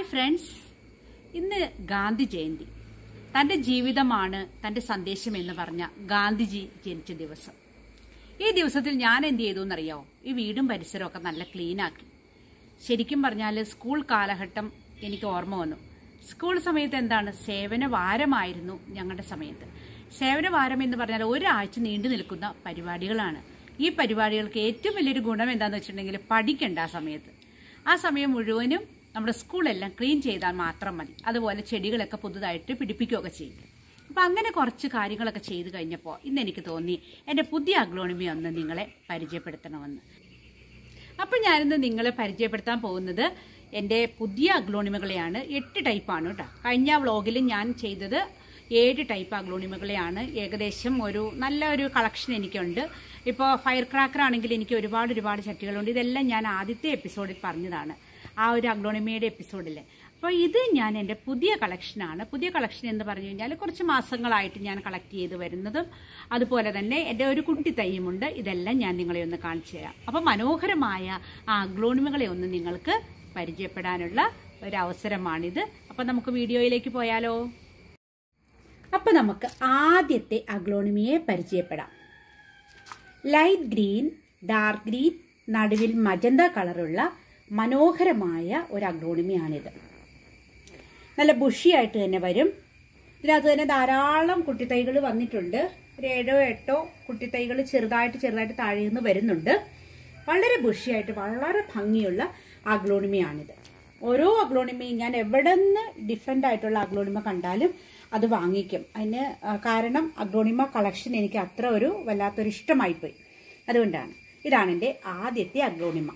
friends ഇന്ന് ഗാന്ധി ജയന്തി തന്റെ ജീവിതമാണ് തന്റെ സന്ദേശം എന്ന് പറഞ്ഞ ഗാന്ധിജി ജനിച്ച ദിവസം ഈ ദിവസത്തിൽ ഞാൻ എന്ത് ചെയ്തു എന്നറിയാവോ ഈ വീടും പരിസരവും ഒക്കെ നല്ല ക്ലീൻ ആക്കി ശരിക്കും പറഞ്ഞാൽ സ്കൂൾ കാലഘട്ടം എനിക്ക് ഓർമ്മ വന്നു സ്കൂൾ സമയത്ത് എന്താണ് സേവന വാരമായിരുന്നു ഞങ്ങളുടെ സമയത്ത് സേവന വാരം എന്ന് പറഞ്ഞാൽ ഒരാഴ്ച നീണ്ടു നിൽക്കുന്ന പരിപാടികളാണ് ഈ പരിപാടികൾക്ക് ഏറ്റവും വലിയൊരു ഗുണം എന്താണെന്ന് വെച്ചിട്ടുണ്ടെങ്കിൽ പഠിക്കണ്ട ആ സമയത്ത് ആ സമയം മുഴുവനും നമ്മുടെ സ്കൂളെല്ലാം ക്ലീൻ ചെയ്താൽ മാത്രം മതി അതുപോലെ ചെടികളൊക്കെ പുതുതായിട്ട് പിടിപ്പിക്കുകയൊക്കെ ചെയ്യും അപ്പം അങ്ങനെ കുറച്ച് കാര്യങ്ങളൊക്കെ ചെയ്തു കഴിഞ്ഞപ്പോൾ ഇന്ന് എനിക്ക് തോന്നി എൻ്റെ പുതിയ അഗ്ലോണിമി ഒന്ന് നിങ്ങളെ പരിചയപ്പെടുത്തണമെന്ന് അപ്പം ഞാനിന്ന് നിങ്ങളെ പരിചയപ്പെടുത്താൻ പോകുന്നത് എൻ്റെ പുതിയ അഗ്ലോണിമകളെയാണ് എട്ട് ടൈപ്പാണ് കേട്ടോ കഴിഞ്ഞ വ്ളോഗിൽ ഞാൻ ചെയ്തത് ഏഴ് ടൈപ്പ് അഗ്ലോണിമകളെയാണ് ഏകദേശം ഒരു നല്ല ഒരു കളക്ഷൻ എനിക്കുണ്ട് ഇപ്പോൾ ഫയർ ക്രാക്കർ ആണെങ്കിൽ എനിക്ക് ഒരുപാട് ഒരുപാട് ചട്ടികളുണ്ട് ഇതെല്ലാം ഞാൻ ആദ്യത്തെ എപ്പിസോഡിൽ പറഞ്ഞതാണ് ആ ഒരു അഗ്ലോണിമയുടെ എപ്പിസോഡിൽ അപ്പോൾ ഇത് ഞാൻ എൻ്റെ പുതിയ കളക്ഷനാണ് പുതിയ കളക്ഷൻ എന്ന് പറഞ്ഞു കഴിഞ്ഞാൽ കുറച്ച് മാസങ്ങളായിട്ട് ഞാൻ കളക്ട് ചെയ്ത് വരുന്നതും അതുപോലെ തന്നെ എൻ്റെ ഒരു കുട്ടി തയ്യുമുണ്ട് ഇതെല്ലാം ഞാൻ നിങ്ങളെ ഒന്ന് കാണിച്ചു തരാം അപ്പോൾ മനോഹരമായ ആ അഗ്ലോണിമകളെ ഒന്ന് നിങ്ങൾക്ക് പരിചയപ്പെടാനുള്ള ഒരു അവസരമാണിത് അപ്പോൾ നമുക്ക് വീഡിയോയിലേക്ക് പോയാലോ അപ്പോൾ നമുക്ക് ആദ്യത്തെ അഗ്ലോണിമിയെ പരിചയപ്പെടാം ലൈറ്റ് ഗ്രീൻ ഡാർക്ക് ഗ്രീൻ നടുവിൽ മജന്ത കളറുള്ള മനോഹരമായ ഒരു അഗ്ലോണിമിയാണിത് നല്ല ബുഷിയായിട്ട് തന്നെ വരും ഇതിനകത്ത് തന്നെ ധാരാളം കുട്ടിത്തൈകൾ വന്നിട്ടുണ്ട് ഒരു ഏഴോ എട്ടോ കുട്ടിത്തൈകൾ ചെറുതായിട്ട് ചെറുതായിട്ട് താഴെ നിന്ന് വരുന്നുണ്ട് വളരെ ബുഷിയായിട്ട് വളരെ ഭംഗിയുള്ള അഗ്ലോണിമയാണിത് ഓരോ അഗ്ലോണിമയും ഞാൻ എവിടെ നിന്ന് ഡിഫറെൻ്റ് ആയിട്ടുള്ള അഗ്ലോണിമ കണ്ടാലും അത് വാങ്ങിക്കും അതിന് ആ, കാരണം അഗ്ലോണിമ കളക്ഷൻ എനിക്ക് അത്ര ഒരു വല്ലാത്തൊരു ഇഷ്ടമായിപ്പോയി അതുകൊണ്ടാണ് ഇതാണ് എൻ്റെ ആദ്യത്തെ അഗ്ലോണിമ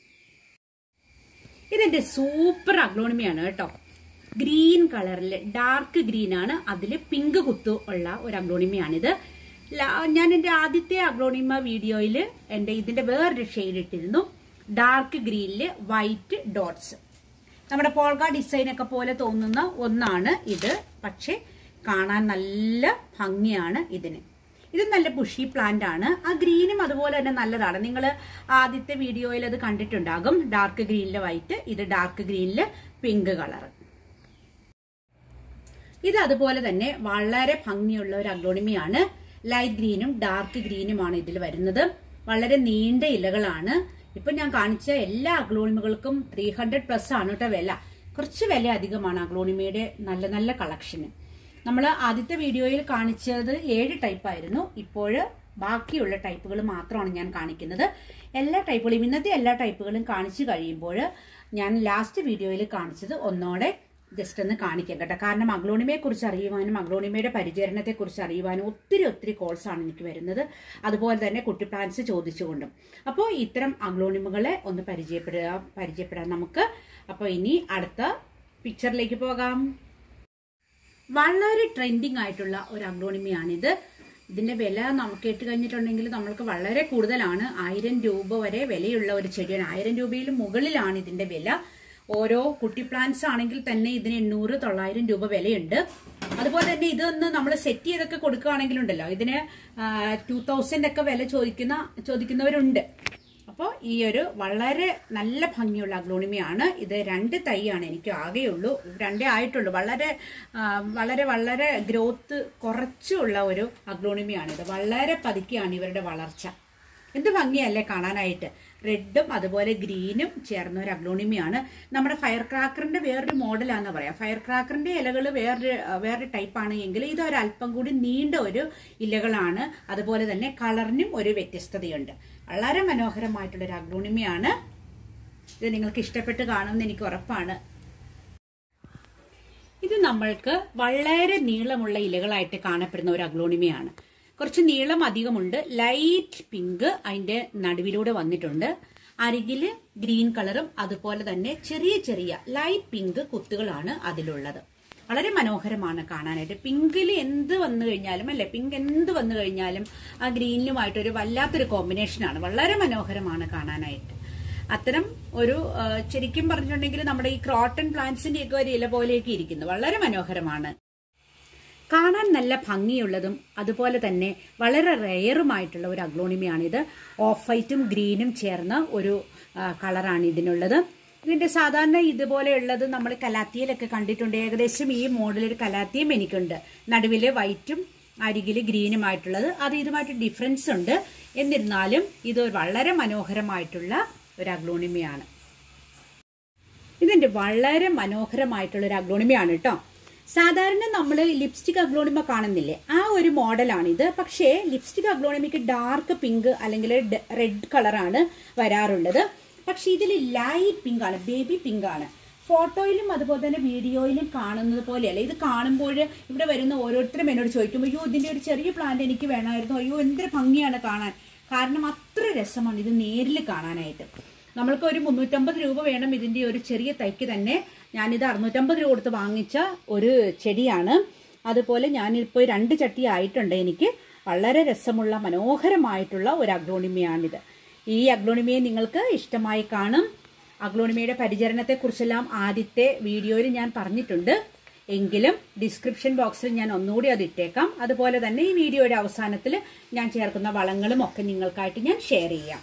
ഇതെന്റെ സൂപ്പർ അഗ്ലോണിമയാണ് കേട്ടോ ഗ്രീൻ കളറിൽ ഡാർക്ക് ഗ്രീൻ ആണ് അതിൽ പിങ്ക് കുത്തു ഉള്ള ഒരു അഗ്ലോണിമയാണിത് ലാ- ഞാൻ എൻ്റെ ആദ്യത്തെ അഗ്ലോണിമ വീഡിയോയിൽ എൻ്റെ ഇതിന്റെ വേറൊരു ഷെയ്ഡ് ഇട്ടിരുന്നു ഡാർക്ക് ഗ്രീനിൽ വൈറ്റ് ഡോട്ട്സ് നമ്മുടെ പോൾഗ ഡിസൈൻ ഒക്കെ പോലെ തോന്നുന്ന ഒന്നാണ് ഇത് പക്ഷെ കാണാൻ നല്ല ഭംഗിയാണ് ഇതിന് ഇത് നല്ല ബുഷി പ്ലാന്റ് ആണ് ആ ഗ്രീനും അതുപോലെ തന്നെ നല്ലതാണ് നിങ്ങൾ ആദ്യത്തെ വീഡിയോയിൽ അത് കണ്ടിട്ടുണ്ടാകും ഡാർക്ക് ഗ്രീനിലെ വൈറ്റ് ഇത് ഡാർക്ക് ഗ്രീനില് പിങ്ക് കളർ ഇത് അതുപോലെ തന്നെ വളരെ ഭംഗിയുള്ള ഒരു അഗ്ലോണിമിയാണ് ലൈറ്റ് ഗ്രീനും ഡാർക്ക് ഗ്രീനുമാണ് ഇതിൽ വരുന്നത് വളരെ നീണ്ട ഇലകളാണ് ഇപ്പൊ ഞാൻ കാണിച്ച എല്ലാ അഗ്ലോണിമകൾക്കും ത്രീ ഹൺഡ്രഡ് പ്ലസ് ആണ് കേട്ടോ വില കുറച്ച് വില അധികമാണ് അഗ്ലോണിമയുടെ നല്ല നല്ല കളക്ഷന് നമ്മൾ ആദ്യത്തെ വീഡിയോയിൽ കാണിച്ചത് ഏഴ് ടൈപ്പ് ആയിരുന്നു ഇപ്പോൾ ബാക്കിയുള്ള ടൈപ്പുകൾ മാത്രമാണ് ഞാൻ കാണിക്കുന്നത് എല്ലാ ടൈപ്പുകളും ഇന്നത്തെ എല്ലാ ടൈപ്പുകളും കാണിച്ചു കഴിയുമ്പോൾ ഞാൻ ലാസ്റ്റ് വീഡിയോയിൽ കാണിച്ചത് ഒന്നോടെ ജസ്റ്റ് ഒന്ന് കാണിക്കാം കേട്ടോ കാരണം അഗ്ലോണിമയെ കുറിച്ച് അറിയുവാനും അഗ്ലോണിമയുടെ പരിചരണത്തെ കുറിച്ച് അറിയുവാനും ഒത്തിരി ഒത്തിരി കോൾസ് ആണ് എനിക്ക് വരുന്നത് അതുപോലെ തന്നെ കുട്ടി പ്ലാൻസ് ചോദിച്ചുകൊണ്ടും അപ്പോൾ ഇത്തരം അഗ്ലോണിമകളെ ഒന്ന് പരിചയപ്പെടുക പരിചയപ്പെടാൻ നമുക്ക് അപ്പോൾ ഇനി അടുത്ത പിക്ചറിലേക്ക് പോകാം വളരെ ട്രെൻഡിങ് ആയിട്ടുള്ള ഒരു അഗ്ലോണിമയാണിത് ഇതിന്റെ വില നമുക്ക് കേട്ട് കഴിഞ്ഞിട്ടുണ്ടെങ്കിൽ നമ്മൾക്ക് വളരെ കൂടുതലാണ് ആയിരം രൂപ വരെ വിലയുള്ള ഒരു ചെടിയാണ് ആയിരം രൂപയിൽ മുകളിലാണ് ഇതിന്റെ വില ഓരോ കുട്ടി പ്ലാന്റ്സ് ആണെങ്കിൽ തന്നെ ഇതിന് എണ്ണൂറ് തൊള്ളായിരം രൂപ വിലയുണ്ട് അതുപോലെ തന്നെ ഇതൊന്ന് നമ്മൾ സെറ്റ് ചെയ്തൊക്കെ കൊടുക്കുകയാണെങ്കിലുണ്ടല്ലോ ഇതിന് ടൂ തൗസൻഡ് ഒക്കെ വില ചോദിക്കുന്ന ചോദിക്കുന്നവരുണ്ട് അപ്പോൾ ഈ ഒരു വളരെ നല്ല ഭംഗിയുള്ള അഗ്ലോണിമയാണ് ഇത് രണ്ട് തൈയാണ് എനിക്ക് ആകെയുള്ളൂ രണ്ടേ ആയിട്ടുള്ളൂ വളരെ ആ, വളരെ വളരെ ഗ്രോത്ത് കുറച്ചുള്ള ഒരു അഗ്ലോണിമയാണ് ഇത് വളരെ പതുക്കെയാണ് ഇവരുടെ വളർച്ച എന്ത് ഭംഗിയല്ലേ കാണാനായിട്ട് റെഡും അതുപോലെ ഗ്രീനും ചേർന്ന ഒരു അഗ്ലോണിമയാണ് നമ്മുടെ ഫയർ ക്രാക്കറിന്റെ വേറൊരു മോഡലാന്ന് പറയാം ഫയർ ക്രാക്കറിന്റെ ഇലകൾ വേറൊരു വേറൊരു ടൈപ്പാണ് എങ്കിൽ ഇത് ഒരു അല്പം കൂടി നീണ്ട ഒരു ഇലകളാണ് അതുപോലെ തന്നെ കളറിനും ഒരു വ്യത്യസ്തതയുണ്ട് വളരെ മനോഹരമായിട്ടുള്ള ഒരു അഗ്ലോണിമയാണ് ഇത് നിങ്ങൾക്ക് ഇഷ്ടപ്പെട്ട് കാണുമെന്ന് എനിക്ക് ഉറപ്പാണ് ഇത് നമ്മൾക്ക് വളരെ നീളമുള്ള ഇലകളായിട്ട് കാണപ്പെടുന്ന ഒരു അഗ്ലോണിമയാണ് കുറച്ച് നീളം അധികമുണ്ട് ലൈറ്റ് പിങ്ക് അതിന്റെ നടുവിലൂടെ വന്നിട്ടുണ്ട് അരികില് ഗ്രീൻ കളറും അതുപോലെ തന്നെ ചെറിയ ചെറിയ ലൈറ്റ് പിങ്ക് കുത്തുകളാണ് അതിലുള്ളത് വളരെ മനോഹരമാണ് കാണാനായിട്ട് പിങ്കിൽ എന്ത് വന്നു കഴിഞ്ഞാലും അല്ലെ പിങ്ക് എന്ത് വന്നു കഴിഞ്ഞാലും ആ ഗ്രീനിലുമായിട്ട് ഒരു വല്ലാത്തൊരു കോമ്പിനേഷനാണ് വളരെ മനോഹരമാണ് കാണാനായിട്ട് അത്തരം ഒരു ആ, ശരിക്കും പറഞ്ഞിട്ടുണ്ടെങ്കിൽ നമ്മുടെ ഈ ക്രോട്ടൺ പ്ലാന്റ്സിന്റെ ഒക്കെ ഒരു ഇല പോലെയൊക്കെ ഇരിക്കുന്നു വളരെ മനോഹരമാണ് കാണാൻ നല്ല ഭംഗിയുള്ളതും അതുപോലെ തന്നെ വളരെ റെയറുമായിട്ടുള്ള ഒരു അഗ്ലോണിമയാണിത് ഓഫ് വൈറ്റും ഗ്രീനും ചേർന്ന ഒരു ആ, കളറാണ് ഇതിനുള്ളത് ഇതിന്റെ സാധാരണ ഇതുപോലെയുള്ളത് നമ്മൾ കലാത്തിയിലൊക്കെ കണ്ടിട്ടുണ്ട് ഏകദേശം ഈ മോഡൽ ഒരു കലാത്തിയും എനിക്കുണ്ട് നടുവില് വൈറ്റും അരികില് ഗ്രീനുമായിട്ടുള്ളത് അത് ഇതുമായിട്ട് ഡിഫറൻസ് ഉണ്ട് എന്നിരുന്നാലും ഇത് വളരെ മനോഹരമായിട്ടുള്ള ഒരു അഗ്ലോണിമയാണ് ഇതിന്റെ വളരെ മനോഹരമായിട്ടുള്ള ഒരു അഗ്ലോണിമയാണ് കേട്ടോ സാധാരണ നമ്മൾ ലിപ്സ്റ്റിക് അഗ്ലോണിമ കാണുന്നില്ലേ ആ ഒരു മോഡലാണിത് പക്ഷേ ലിപ്സ്റ്റിക് അഗ്ലോണിമയ്ക്ക് ഡാർക്ക് പിങ്ക് അല്ലെങ്കിൽ റെഡ് കളറാണ് വരാറുള്ളത് പക്ഷെ ഇതിൽ ലൈറ്റ് പിങ്ക് ആണ് ബേബി പിങ്ക് ആണ് ഫോട്ടോയിലും അതുപോലെ തന്നെ വീഡിയോയിലും കാണുന്നത് പോലെയല്ല ഇത് കാണുമ്പോൾ ഇവിടെ വരുന്ന ഓരോരുത്തരും എന്നോട് ചോദിക്കും അയ്യോ ഇതിന്റെ ഒരു ചെറിയ പ്ലാന്റ് എനിക്ക് വേണമായിരുന്നു അയ്യോ എന്തൊരു ഭംഗിയാണ് കാണാൻ കാരണം അത്ര രസമാണ് ഇത് നേരിൽ കാണാനായിട്ട് നമ്മൾക്ക് ഒരു മുന്നൂറ്റമ്പത് രൂപ വേണം ഇതിന്റെ ഒരു ചെറിയ തൈക്ക് തന്നെ ഞാനിത് അറുന്നൂറ്റമ്പത് രൂപ കൊടുത്ത് വാങ്ങിച്ച ഒരു ചെടിയാണ് അതുപോലെ ഞാനിപ്പോൾ രണ്ട് ചട്ടി ആയിട്ടുണ്ട് എനിക്ക് വളരെ രസമുള്ള മനോഹരമായിട്ടുള്ള ഒരു അഗ്ലോണിമയാണിത് ഈ അഗ്ലോണിമയെ നിങ്ങൾക്ക് ഇഷ്ടമായി കാണും അഗ്ലോണിമയുടെ പരിചരണത്തെക്കുറിച്ചെല്ലാം ആദ്യത്തെ വീഡിയോയിൽ ഞാൻ പറഞ്ഞിട്ടുണ്ട് എങ്കിലും ഡിസ്ക്രിപ്ഷൻ ബോക്സിൽ ഞാൻ ഒന്നുകൂടി അത് ഇട്ടേക്കാം അതുപോലെ തന്നെ ഈ വീഡിയോയുടെ അവസാനത്തിൽ ഞാൻ ചേർക്കുന്ന വളങ്ങളും ഒക്കെ നിങ്ങൾക്കായിട്ട് ഞാൻ ഷെയർ ചെയ്യാം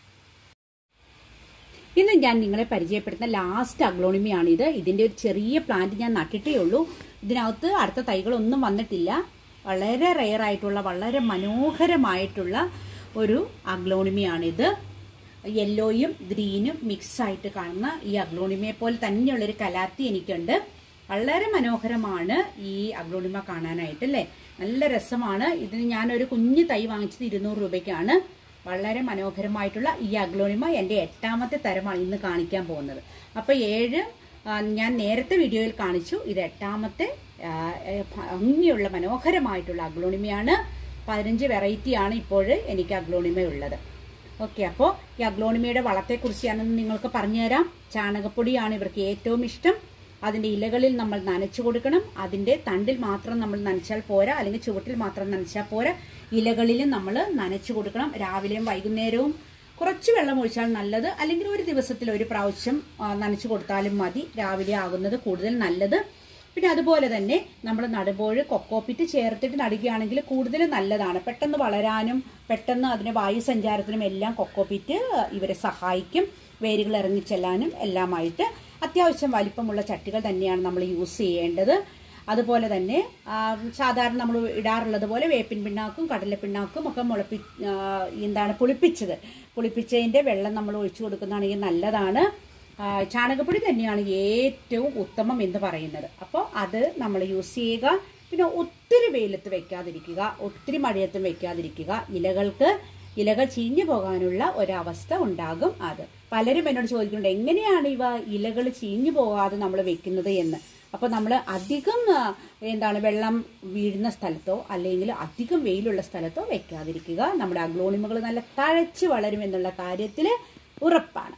ഇന്ന് ഞാൻ നിങ്ങളെ പരിചയപ്പെടുത്തുന്ന ലാസ്റ്റ് അഗ്ലോണിമയാണിത് ഇതിന്റെ ഒരു ചെറിയ പ്ലാന്റ് ഞാൻ നട്ടിട്ടേ ഉള്ളൂ ഇതിനകത്ത് അടുത്ത തൈകളൊന്നും വന്നിട്ടില്ല വളരെ റെയർ ആയിട്ടുള്ള വളരെ മനോഹരമായിട്ടുള്ള ഒരു അഗ്ലോണിമയാണിത് യെല്ലോയും ഗ്രീനും മിക്സ് ആയിട്ട് കാണുന്ന ഈ അഗ്ലോണിമയെ പോലെ തന്നെയുള്ള ഒരു കലാത്തി എനിക്കുണ്ട് വളരെ മനോഹരമാണ് ഈ അഗ്ലോണിമ കാണാനായിട്ട് അല്ലേ നല്ല രസമാണ് ഇതിന് ഞാനൊരു കുഞ്ഞു തൈ വാങ്ങിച്ചത് ഇരുന്നൂറ് രൂപയ്ക്കാണ് വളരെ മനോഹരമായിട്ടുള്ള ഈ അഗ്ലോണിമ എൻ്റെ എട്ടാമത്തെ തരമാണ് ഇന്ന് കാണിക്കാൻ പോകുന്നത് അപ്പോൾ ഏഴ് ആ, ഞാൻ നേരത്തെ വീഡിയോയിൽ കാണിച്ചു ഇത് എട്ടാമത്തെ ആ, ഏ, ഭംഗിയുള്ള മനോഹരമായിട്ടുള്ള അഗ്ലോണിമയാണ് പതിനഞ്ച് വെറൈറ്റിയാണ് ഇപ്പോൾ എനിക്ക് അഗ്ലോണിമ ഉള്ളത് ഓക്കെ അപ്പോൾ ഈ അഗ്ലോണിമയുടെ വളത്തെക്കുറിച്ച് ഞാനൊന്ന് നിങ്ങൾക്ക് പറഞ്ഞുതരാം ചാണകപ്പൊടിയാണ് ഇവർക്ക് ഏറ്റവും ഇഷ്ടം അതിന്റെ ഇലകളിൽ നമ്മൾ നനച്ചു കൊടുക്കണം അതിന്റെ തണ്ടിൽ മാത്രം നമ്മൾ നനച്ചാൽ പോരാ അല്ലെങ്കിൽ ചുവട്ടിൽ മാത്രം നനച്ചാൽ പോരാ ഇലകളിലും നമ്മൾ നനച്ചു കൊടുക്കണം രാവിലെയും വൈകുന്നേരവും കുറച്ച് വെള്ളം ഒഴിച്ചാൽ നല്ലത് അല്ലെങ്കിൽ ഒരു ദിവസത്തിൽ ഒരു പ്രാവശ്യം ആ, നനച്ചു കൊടുത്താലും മതി രാവിലെ ആകുന്നത് കൂടുതൽ നല്ലത് പിന്നെ അതുപോലെ തന്നെ നമ്മൾ നടുമ്പോൾ കൊക്കോപ്പിറ്റ് ചേർത്തിട്ട് നടുകയാണെങ്കിൽ കൂടുതൽ നല്ലതാണ് പെട്ടെന്ന് വളരാനും പെട്ടെന്ന് അതിന് വായു സഞ്ചാരത്തിനും എല്ലാം കൊക്കോപ്പിറ്റ് ഇവരെ സഹായിക്കും വേരുകൾ ഇറങ്ങിച്ചെല്ലാനും എല്ലാമായിട്ട് അത്യാവശ്യം വലിപ്പമുള്ള ചട്ടികൾ തന്നെയാണ് നമ്മൾ യൂസ് ചെയ്യേണ്ടത് അതുപോലെ തന്നെ ആ, സാധാരണ നമ്മൾ ഇടാറുള്ളത് പോലെ വേപ്പിൻ പിണ്ണാക്കും കടല പിണ്ണാക്കും ഒക്കെ മുളപ്പി ആ, എന്താണ് പുളിപ്പിച്ചത് പുളിപ്പിച്ചതിന്റെ വെള്ളം നമ്മൾ ഒഴിച്ചു കൊടുക്കുന്നതാണെങ്കിൽ നല്ലതാണ് ആ, ചാണകപ്പൊടി തന്നെയാണ് ഏറ്റവും ഉത്തമം എന്ന് പറയുന്നത് അപ്പോൾ അത് നമ്മൾ യൂസ് ചെയ്യുക പിന്നെ ഒത്തിരി വെയിലത്ത് വെക്കാതിരിക്കുക ഒത്തിരി മഴയത്തും വെക്കാതിരിക്കുക ഇലകൾക്ക് ഇലകൾ ചീഞ്ഞു പോകാനുള്ള ഒരവസ്ഥ ഉണ്ടാകും അത് പലരും എന്നോട് ചോദിക്കുന്നുണ്ട് എങ്ങനെയാണ് ഇവ ഇലകൾ ചീഞ്ഞു പോകാതെ നമ്മൾ വെക്കുന്നത് എന്ന് അപ്പോൾ നമ്മൾ അധികം ആ, എന്താണ് വെള്ളം വീഴുന്ന സ്ഥലത്തോ അല്ലെങ്കിൽ അധികം വെയിലുള്ള സ്ഥലത്തോ വെക്കാതിരിക്കുക നമ്മുടെ അഗ്ലോണിമകൾ നല്ല തഴച്ച് വളരും എന്നുള്ള കാര്യത്തിൽ ഉറപ്പാണ്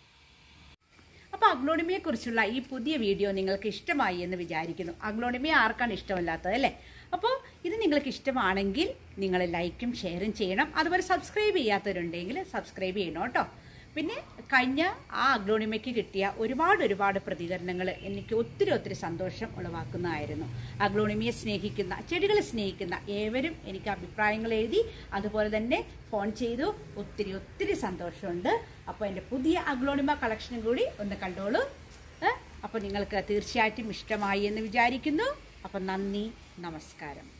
അപ്പൊ അഗ്ലോണിമയെ കുറിച്ചുള്ള ഈ പുതിയ വീഡിയോ നിങ്ങൾക്ക് ഇഷ്ടമായി എന്ന് വിചാരിക്കുന്നു അഗ്ലോണിമയെ ആർക്കാണ് ഇഷ്ടമല്ലാത്തത് അല്ലേ അപ്പോൾ ഇത് നിങ്ങൾക്ക് ഇഷ്ടമാണെങ്കിൽ നിങ്ങൾ ലൈക്കും ഷെയറും ചെയ്യണം അതുപോലെ സബ്സ്ക്രൈബ് ചെയ്യാത്തവരുണ്ടെങ്കിൽ സബ്സ്ക്രൈബ് ചെയ്യണം കേട്ടോ പിന്നെ കഴിഞ്ഞ ആ അഗ്ലോണിമയ്ക്ക് കിട്ടിയ ഒരുപാട് ഒരുപാട് പ്രതികരണങ്ങൾ എനിക്ക് ഒത്തിരി ഒത്തിരി സന്തോഷം ഉളവാക്കുന്നതായിരുന്നു അഗ്ലോണിമയെ സ്നേഹിക്കുന്ന ചെടികളെ സ്നേഹിക്കുന്ന ഏവരും എനിക്ക് അഭിപ്രായങ്ങൾ എഴുതി അതുപോലെ തന്നെ ഫോൺ ചെയ്തു ഒത്തിരി ഒത്തിരി സന്തോഷമുണ്ട് അപ്പോൾ എൻ്റെ പുതിയ അഗ്ലോണിമ കളക്ഷനും കൂടി ഒന്ന് കണ്ടോളൂ അപ്പോൾ നിങ്ങൾക്ക് തീർച്ചയായിട്ടും ഇഷ്ടമായി എന്ന് വിചാരിക്കുന്നു അപ്പം നന്ദി നമസ്കാരം